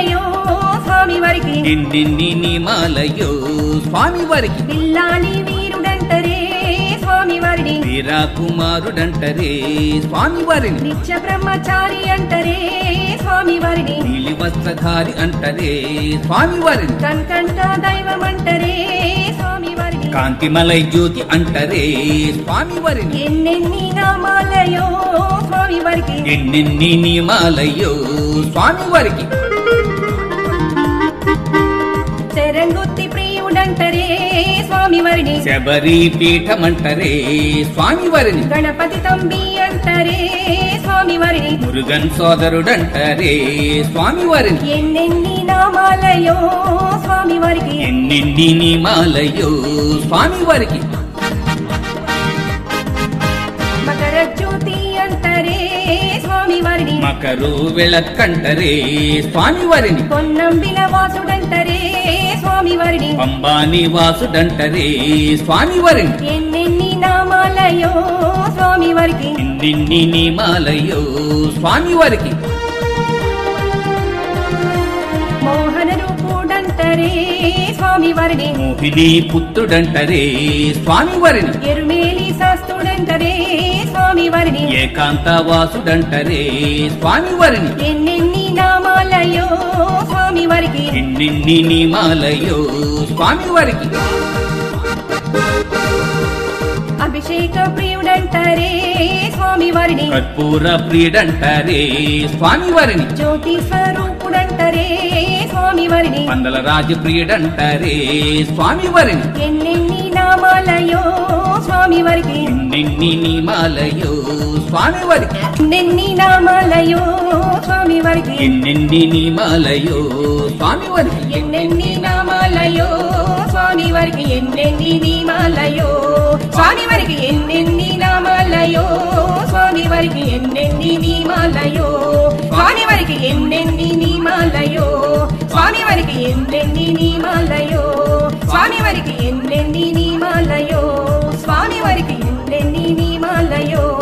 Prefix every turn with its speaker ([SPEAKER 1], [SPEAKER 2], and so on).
[SPEAKER 1] నియమాలయో స్వామి వారికి
[SPEAKER 2] ఎన్నెన్ని నియమాలయో స్వామి వారికి
[SPEAKER 1] పిల్లాలి వీరుడంటరే స్వామి వారిని
[SPEAKER 2] వీరా కుమారుడంటరే స్వామి వారిని
[SPEAKER 1] నిత్య బ్రహ్మచారి అంటరే స్వామి వారిని
[SPEAKER 2] నీలి వస్త్రధారి అంటరే స్వామి వారిని
[SPEAKER 1] కన్కంట దైవం అంటరే స్వామి వారిని
[SPEAKER 2] కాంతిమలై జ్యోతి అంటరే స్వామి వారిని
[SPEAKER 1] ఎన్నెన్ని నామాలయో స్వామి వారికి
[SPEAKER 2] ఎన్నెన్ని నియమాలయ్యో స్వామి వారికి
[SPEAKER 1] శరంగుత్తి ప్రియుడంటరే స్వామి వారిని
[SPEAKER 2] శబరి పీఠమంటరే స్వామి వారిని
[SPEAKER 1] గణపతి తంబి అంటరే స్వామి వారిని
[SPEAKER 2] మురుగన్ సోదరుడంటరే స్వామి వారిని
[SPEAKER 1] ఎన్నెన్ని నామాలయో స్వామి వారికి
[SPEAKER 2] ఎన్నెన్ని నియమాలయ్యో స్వామి వారికి
[SPEAKER 1] మకర జ్యోతి అంటరే స్వామి వారిని
[SPEAKER 2] మకరు వెళక్కంటరే స్వామి వారిని
[SPEAKER 1] పొన్నంబిల వాసుడంటరే స్వామి వారిని
[SPEAKER 2] పంబాని వాసుడంటరే స్వామి వారిని
[SPEAKER 1] ఎన్నెన్ని నామాలయో స్వామి వారికి
[SPEAKER 2] ఎన్నెన్ని నియమాలయ్యో స్వామి వారికి
[SPEAKER 1] మోహన రూపుడంటరే స్వామి వారిని
[SPEAKER 2] మోహిని పుత్రుడంటరే స్వామి వారిని
[SPEAKER 1] ఎరుమేలి శాస్త్రుడంటరే స్వామి వారిని
[SPEAKER 2] ఏకాంత వాసుడంటరే స్వామి వారిని
[SPEAKER 1] ఎన్నెన్ని నామాలయో స్వామి వారికి
[SPEAKER 2] ఎన్నెన్ని నియమాలయ్యో స్వామి వారికి
[SPEAKER 1] అభిషేక ప్రియుడంటరే స్వామి వారిని
[SPEAKER 2] కర్పూర ప్రియుడంటరే స్వామి వారిని
[SPEAKER 1] జ్యోతి స్వరూపుడంటరే స్వామి వారిని
[SPEAKER 2] పందల రాజు ప్రియుడంటరే స్వామి వారిని
[SPEAKER 1] ఎన్నెన్ని నామాలయో స్వామి వారికి
[SPEAKER 2] ఎన్నెన్ని నియమాలయ్యో స్వామి వారికి
[SPEAKER 1] ఎన్నెన్ని నామాలయో స్వామి వారికి
[SPEAKER 2] ఎన్నెన్ని నియమాలయ్యో స్వామి వారికి
[SPEAKER 1] ఎన్నెన్ని నామాలయో స్వామి వారికి ఎన్నెన్ని నియమాలయో స్వామి వారికి ఎన్నెన్ని నామాలయో స్వామి వారికి ఎన్నెన్ని నియమాలయో స్వామి వారికి ఎన్నెన్ని నియమాలయో స్వామి వారికి ఎన్నెన్ని నియమాలయో స్వామి వారికి ఎన్నెన్ని నియమాలయో స్వామి వారికి ఎన్నెన్ని నియమాలయో